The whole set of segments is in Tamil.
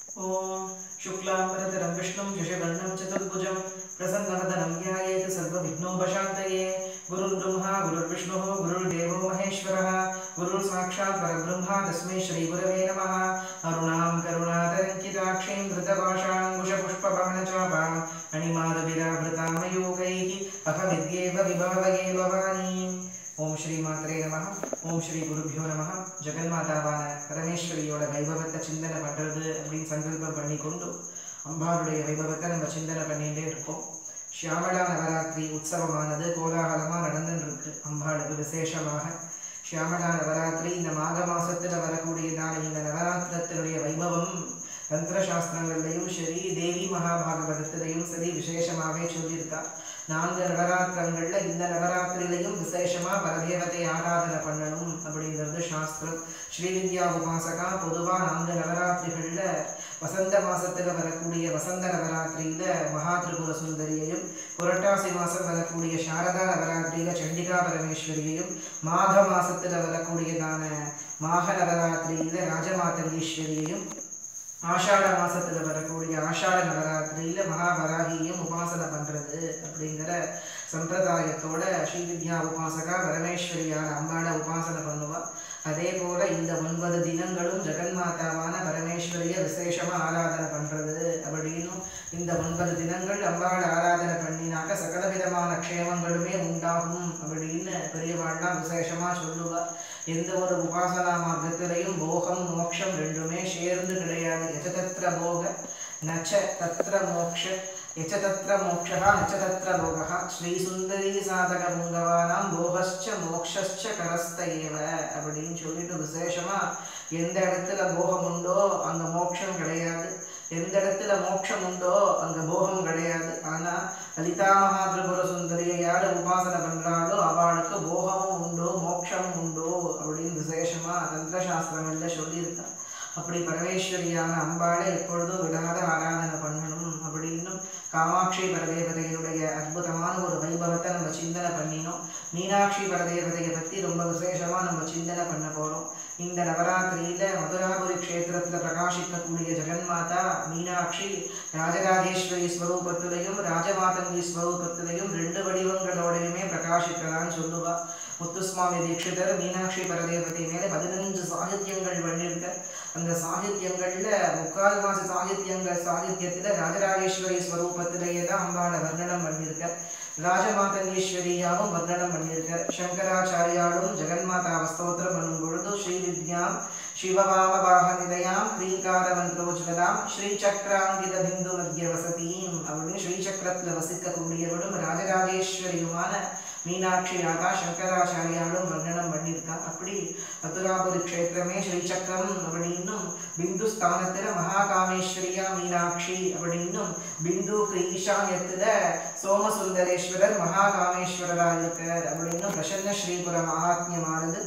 ॐ शुक्लाम्बरधरं विष्णुं यशवर्णं चतुर्भुजं प्रसन्नवदनं ध्यायेत् सर्वविघ्नोपशान्तये गुरुर्ब्रह्मा गुरुर्विष्णुः गुरुर्देवो महेश्वरः गुरुर्साक्षात् परब्रह्मा तस्मै श्रीगुरवे नमः अरुणां करुणातरङ्किताक्षीं धृतपाशाङ्कुशपुष्पबाणचापाम् अणिमादविरावृतामयोगैः अहमिद्येव विभावये भवानीम् ஓம் ஸ்ரீ மாத்ரே நம ஓம் ஸ்ரீ குருபியோ நம ஜெகன்மாதாவான பரமேஸ்வரியோட வைபவத்தை சிந்தனை பண்றது அப்படின்னு சங்கல்பம் பண்ணி கொண்டு அம்பாளுடைய வைபவத்தை நம்ம சிந்தனை பண்ணிட்டே இருக்கோம் ஷியாமலா நவராத்திரி உற்சவமானது கோலாகலமாக நடந்துட்டு இருக்கு அம்பாளுக்கு விசேஷமாக ஷியாமலா நவராத்திரி இந்த மாக மாசத்துல வரக்கூடியதான இந்த நவராத்திரத்தினுடைய வைபவம் தந்திர சாஸ்திரங்கள்லையும் சரி தேவி மகாபாகவதத்திலையும் சரி விசேஷமாகவே சொல்லியிருக்கா நான்கு நவராத்திரங்கள்ல இந்த நவராத்திரிலையும் விசேஷமா பரதேவத்தை ஆராதனை பண்ணணும் அப்படிங்கிறது சாஸ்திரம் ஸ்ரீவித்யா உபாசகா பொதுவா நான்கு நவராத்திரிகள்ல வசந்த மாசத்துல வரக்கூடிய வசந்த நவராத்திரியில மகா திரிபுர சுந்தரியையும் புரட்டாசி மாசம் வரக்கூடிய சாரதா நவராத்திரியில சண்டிகா பரமேஸ்வரியையும் மாக மாசத்துல வரக்கூடியதான மாக நவராத்திரியில ராஜமாதங்கீஸ்வரியையும் ஆஷாட மாசத்துல வரக்கூடிய ஆஷாட நவராத்திரியில மகாவராகியும் உபாசனை பண்றது அப்படிங்கிற சம்பிரதாயத்தோட ஸ்ரீவித்யா உபாசகா பரமேஸ்வரியான அம்பாளை உபாசனை பண்ணுவா அதே போல இந்த ஒன்பது தினங்களும் ஜெகன்மாதாவான பரமேஸ்வரிய விசேஷமா ஆராதனை பண்றது அப்படின்னும் இந்த ஒன்பது தினங்கள் அம்பாளை ஆராதனை பண்ணினாக்க சகல விதமான க்ஷேமங்களுமே உண்டாகும் அப்படின்னு பெரியவாள்லாம் விசேஷமா சொல்லுவா எந்த ஒரு உபாசனா மார்க்கத்திலையும் போகம் மோட்சம் ரெண்டுமே சேர்ந்து கிடையாது எச்சதத்திர போக நச்ச தத்திர மோக்ஷ எச்ச தத்திர மோக்ஷா நச்ச தத்திர போகா ஸ்ரீ சுந்தரி சாதக புங்கவானாம் போகஸ்ச மோக்ஷஸ்ச கரஸ்த ஏவ அப்படின்னு சொல்லிட்டு விசேஷமா எந்த இடத்துல போகம் உண்டோ அங்க மோட்சம் கிடையாது எந்த இடத்துல மோட்சம் உண்டோ அங்க போகம் கிடையாது ஆனா லலிதா மகா திரிபுர சுந்தரியை யாரு உபாசனை பண்றாளோ அவளுக்கு போகமும் உண்டு மோட்சமும் உண்டு அப்படின்னு விசேஷமா தந்திர சாஸ்திரங்கள்ல சொல்லியிருக்கா அப்படி பரமேஸ்வரியான அம்பாளை எப்பொழுதும் விடாத ஆராதனை பண்ணணும் அப்படின்னும் காமாட்சி பரதேவதையினுடைய அற்புதமான ஒரு வைபவத்தை நம்ம சிந்தனை பண்ணினோம் மீனாட்சி பரதேவதையை பத்தி ரொம்ப விசேஷமா நம்ம சிந்தனை பண்ண போறோம் இந்த நவராத்திரியில மதுராபுரி க்ஷேத்திரத்துல பிரகாசிக்கக்கூடிய ஜெகன்மாதா மீனாட்சி ராஜராஜேஸ்வரி ஸ்வரூபத்திலையும் ராஜமாதங்கி ஸ்வரூபத்திலையும் ரெண்டு வடிவங்களோடையுமே பிரகாசிக்கலான்னு சொல்லுவா முத்துசுவாமி தீட்சிதர் மீனாட்சி பரதேவதை மேல பதினஞ்சு சாகித்யங்கள் பண்ணியிருக்க அந்த சாகித்யங்கள்ல முக்கால்வாசி சாகித்யங்கள் சாகித்யத்துல ராஜராஜேஸ்வரி ஸ்வரூபத்திலேயே தான் அம்பாளை வர்ணனம் பண்ணியிருக்க ராஜமாதங்கீஸ்வரியாவும் வர்ணனம் பண்ணியிருக்கார் சங்கராச்சாரியாலும் ஜெகன்மாதா ஸ்தோத்திரம் பண்ணும் பொழுது ஸ்ரீ வித்யாம் சிவவாமபாக நிலையாம் கிரீகார மந்திரோஜ்வலாம் ஸ்ரீ சக்கராங்கித பிந்து மத்திய வசதியும் அப்படின்னு ஸ்ரீ சக்கரத்துல வசிக்கக்கூடியவளும் ராஜராஜேஸ்வரியுமான மீனாட்சியாக சங்கராச்சாரியாலும் வர்ணனம் பண்ணியிருக்கா அப்படி மதுராபுரி க்ஷேத்திரமே ஸ்ரீசக்கரம் அப்படின்னும் பிந்து ஸ்தானத்துல மகாகாமேஸ்வரியா மீனாட்சி அப்படின்னும் பிந்துக்கு ஈசான்யத்துல சோமசுந்தரேஸ்வரர் மகாகாமேஸ்வரரா இருக்கார் அப்படின்னும் பிரசன்ன ஸ்ரீபுர மகாத்மியமானது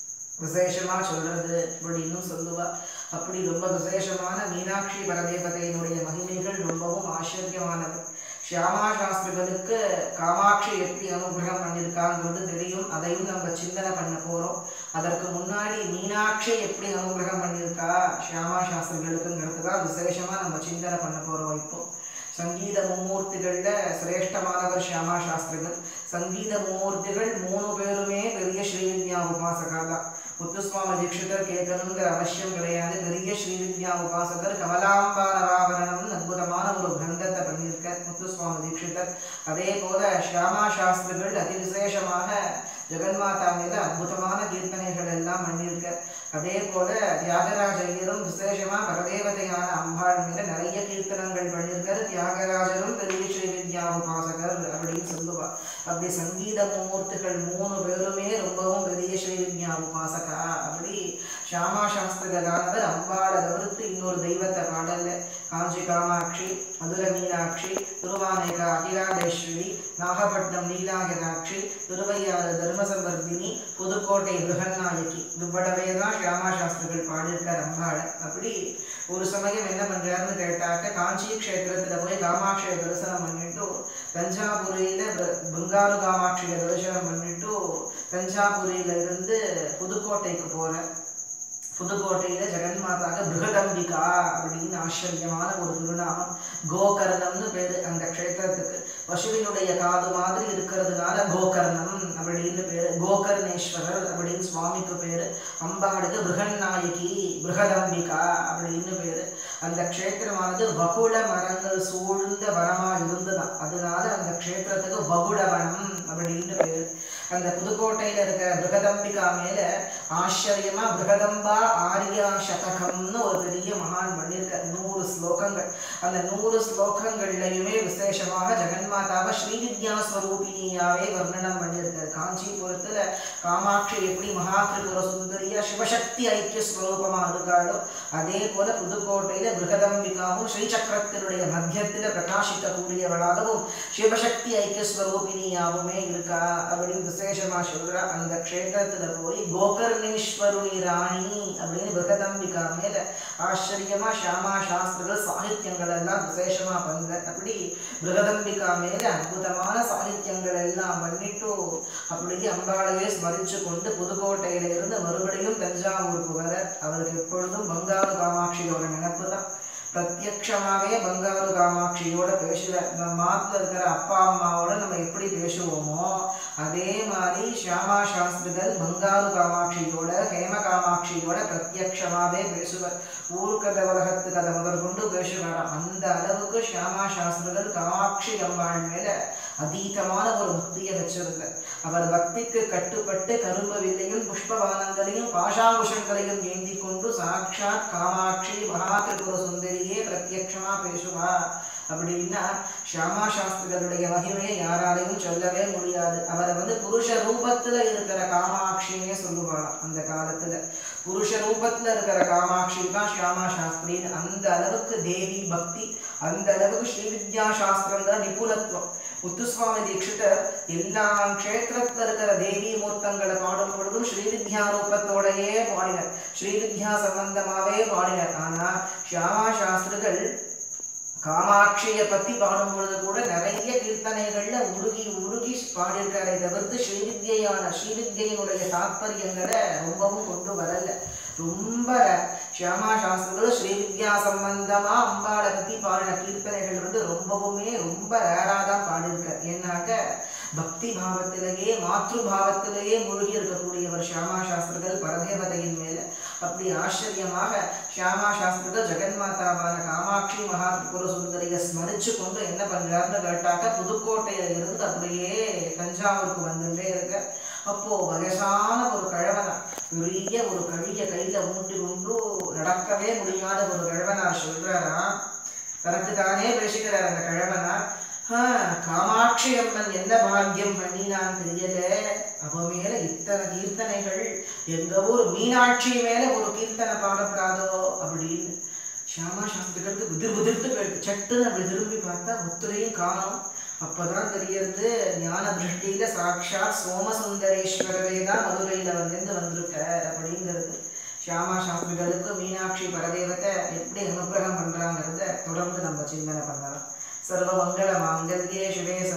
விசேஷமா சொல்றது அப்படின்னு சொல்லுவா அப்படி ரொம்ப விசேஷமான மீனாட்சி பரதேவதையினுடைய மகிமைகள் ரொம்பவும் ஆச்சரியமானது ஷியாமா சாஸ்திரிகளுக்கு காமாட்சி எப்படி அனுகிரகம் பண்ணியிருக்காங்கிறது தெரியும் அதையும் நம்ம சிந்தனை பண்ண போறோம் அதற்கு முன்னாடி மீனாட்சி எப்படி அனுகிரகம் பண்ணியிருக்கா ஷியாமா சாஸ்திரிகளுக்குங்கிறது தான் விசேஷமா நம்ம சிந்தனை பண்ண போறோம் இப்போ சங்கீத மும்மூர்த்திகள்ல சிரேஷ்டமானவர் ஷியாமா சாஸ்திரிகள் சங்கீத மும்மூர்த்திகள் மூணு பேருமே பெரிய ஸ்ரீவித்யா உபாசகா தான் முத்துசுவாமி தீட்சிதர் கேட்கணுங்கிற அவசியம் கிடையாது பெரிய ஸ்ரீவித்யா உபாசகர் கமலாம்பா நவாபரணம்னு அற்புதமான ஒரு கிரந்தத்தை பண்ணியிருக்கார் முத்துசுவாமி தீட்சிதர் அதே போல ஷியாமா சாஸ்திரிகள் அதிவிசேஷமாக ஜெகன்மாதா மீது அற்புதமான கீர்த்தனைகள் எல்லாம் பண்ணியிருக்கார் அதே போல தியாகராஜ ஐயரும் விசேஷமா பரதேவதையான அம்பாள் மீது நிறைய கீர்த்தனங்கள் பண்ணியிருக்காரு தியாகராஜரும் பெரிய ஸ்ரீவித்யா உபாசகர் அப்படின்னு சொல்லுவா அப்படி சங்கீத மும்மூர்த்திகள் மூணு பேருமே ரொம்பவும் பெரிய ஸ்ரீவித்யா உபாசகா அப்படி ஷியாமா சாஸ்திரிகளானவர் அம்பாளை தவிர்த்து இன்னொரு தெய்வத்தை பாடல காஞ்சி காமாட்சி மதுரை மீனாட்சி திருவானைகா அகிலாண்டேஸ்வரி நாகப்பட்டினம் நீலாகராட்சி திருவையாறு தர்மசம்பர்தினி புதுக்கோட்டை பிருகநாயகி இவ்வளவே தான் ஷியாமா சாஸ்திரிகள் பாடியிருக்கார் அம்பாளை அப்படி ஒரு சமயம் என்ன பண்றாருன்னு கேட்டாக்க காஞ்சி க்ஷேத்திரத்துல போய் காமாட்சியை தரிசனம் பண்ணிட்டு தஞ்சாவூரியில ப- பங்காரு காமாட்சியை தரிசனம் பண்ணிட்டு தஞ்சாவூரியில இருந்து புதுக்கோட்டைக்கு போற புதுக்கோட்டையில ஜெகன்மாதாக்கு பிருகதம்பிகா அப்படின்னு ஆச்சரியமான ஒரு திருநாமம் கோகர்ணம்னு பேரு அந்த க்ஷேத்திரத்துக்கு பசுவினுடைய காது மாதிரி இருக்கிறதுனால கோகர்ணம் அப்படின்னு பேரு கோகர்ணேஸ்வரர் அப்படின்னு சுவாமிக்கு பேரு அம்பாளுக்கு பிருகநாயகி பிருகதம்பிகா அப்படின்னு பேரு அந்த க்ஷேத்திரமானது வகுட மரங்கள் சூழ்ந்த வனமா இருந்துதான் அதனால அந்த க்ஷேத்திரத்துக்கு வகுடவனம் அப்படின்னு பேரு அந்த புதுக்கோட்டையில இருக்க பிருகதம்பிகா மேல ஆச்சரியமா பிருகதம்பா ஆரியா சதகம்னு ஒரு பெரிய மகான் பண்ணியிருக்க நூறு ஸ்லோகங்கள் அந்த நூறு ஸ்லோகங்கள்லையுமே விசேஷமாக ஜெகன்மாதாவை ஸ்ரீவித்யா ஸ்வரூபிணியாவே வர்ணனம் பண்ணியிருக்காரு காஞ்சிபுரத்துல காமாட்சி எப்படி மகா திரிபுர சுந்தரியா சிவசக்தி ஐக்கிய ஸ்வரூபமா இருக்காளோ அதே போல புதுக்கோட்டையில பிருகதம்பிகாவும் ஸ்ரீசக்கரத்தினுடைய மத்தியத்துல பிரகாசிக்கக்கூடியவளாகவும் சிவசக்தி ஐக்கிய ஸ்வரூபிணியாவுமே இருக்கா அப்படின்னு விசேஷமா சொல்றா அந்த க்ஷேத்திரத்துல போய் கோகர்ணேஸ்வருணி ராணி அப்படின்னு பிருகதம்பிகா மேல ஆச்சரியமா ஷியாமா சாஸ்திரங்கள் சாகித்யங்கள் எல்லாம் விசேஷமா பண்ற அப்படி பிருகதம்பிகா மேல அற்புதமான சாகித்யங்கள் எல்லாம் பண்ணிட்டு அப்படியே அம்பாளையே ஸ்மரிச்சு கொண்டு புதுக்கோட்டையில இருந்து மறுபடியும் தஞ்சாவூருக்கு வர அவருக்கு எப்பொழுதும் பங்காரு காமாட்சியோட நினைப்பு தான் பிரத்யக்ஷமாவே பங்காரு காமாட்சியோட பேசுற நம்ம மாத்துல இருக்கிற அப்பா அம்மாவோட நம்ம எப்படி பேசுவோமோ அதே மாதிரி ஷியாமா சாஸ்திரிகள் பங்காரு காமாட்சியோட ஹேம காமாட்சியோட பிரத்யக்ஷமாவே பேசுவர் ஊர்க்கதை உலகத்து கதை முதற்கொண்டு பேசுவாராம் அந்த அளவுக்கு ஷியாமா சாஸ்திரிகள் காமாட்சி அம்பாள் மேல அதீதமான ஒரு பக்தியை வச்சிருந்தார் அவர் பக்திக்கு கட்டுப்பட்டு கரும்பு வில்லையும் புஷ்பவானங்களையும் பாஷாங்குஷங்களையும் ஏந்தி கொண்டு சாட்சாத் காமாட்சி மகா திரிபுர சுந்தரியே பிரத்யக்ஷமா பேசுவா அப்படின்னா ஷியாமா சாஸ்திரிகளுடைய மகிமையை யாராலையும் சொல்லவே முடியாது அவரை வந்து புருஷ ரூபத்துல இருக்கிற காமாட்சின்னே சொல்லுவாளாம் அந்த காலத்துல புருஷ ரூபத்துல இருக்கிற காமாட்சி தான் ஷியாமா சாஸ்திரின்னு அந்த அளவுக்கு தேவி பக்தி அந்த அளவுக்கு ஸ்ரீவித்யா சாஸ்திரங்கிற நிபுணத்துவம் முத்துசுவாமி தீட்சிதர் எல்லா க்ஷேத்திரத்துல இருக்கிற தேவி மூர்த்தங்களை பாடும் பொழுதும் ஸ்ரீவித்யா ரூபத்தோடையே பாடினர் ஸ்ரீவித்யா சம்பந்தமாவே பாடினர் ஆனா ஷியாமா சாஸ்திரிகள் காமாட்சியை பத்தி பாடும் பொழுது கூட நிறைய கீர்த்தனைகள்ல உருகி உருகி பாடியிருக்காரே தவிர்த்து ஸ்ரீவித்யான ஸ்ரீவித்யினுடைய தாத்பரியங்களை ரொம்பவும் கொண்டு வரல ரொம்ப ஷியாமா சாஸ்திரிகளும் ஸ்ரீவித்யா சம்பந்தமா அம்பாளை பத்தி பாடின கீர்த்தனைகள் வந்து ரொம்பவுமே ரொம்ப ரேரா தான் பாடியிருக்கார் ஏன்னாக்க பக்தி பாவத்திலேயே மாத்ரு பாவத்திலேயே மூழ்கி இருக்கக்கூடியவர் ஷியாமா சாஸ்திரிகள் பரதேவதையின் மேல அப்படி ஆச்சரியமாக ஷியாமா சாஸ்திரிகள் ஜெகன்மாதாவான காமாட்சி மகா திரிபுர சுந்தரியை ஸ்மரிச்சு கொண்டு என்ன பண்றாருன்னு கேட்டாக்க புதுக்கோட்டையில இருந்து அப்படியே தஞ்சாவூருக்கு வந்துட்டே இருக்க அப்போ வயசான ஒரு கழவனா பெரிய ஒரு கழிய கையில ஊண்டி கொண்டு நடக்கவே முடியாத ஒரு கழவனார் சொல்றாராம் தனக்கு தானே பேசுகிறார் அந்த கழவனார் "ஆஹ், காமாட்சி அம்மன் என்ன பாக்கியம் பண்ணினான் தெரியல அவ மேல இத்தனை கீர்த்தனைகள் எங்க ஊர் மீனாட்சி மேல ஒரு கீர்த்தனை பாடப்படாதோ அப்படின்னு ஷியாமா சாஸ்திரிகளுக்கு உதிர் உதிர்த்து போயிடுது சட்டுன்னு அப்படி திரும்பி பார்த்தா ஒத்துரையும் காணும் அப்பதான் தெரியறது ஞான திருஷ்டியில சாட்சாத் சோமசுந்தரேஸ்வரரே தான் மதுரையில வந்து வந்திருக்க அப்படிங்கிறது ஷியாமா சாஸ்திரிகளுக்கு மீனாட்சி பரதேவத்தை எப்படி அனுகிரகம் பண்றாங்கிறத தொடர்ந்து நம்ம சிந்தனை பண்ணலாம் சர்வ மங்கள மாங்கல்யே சிவே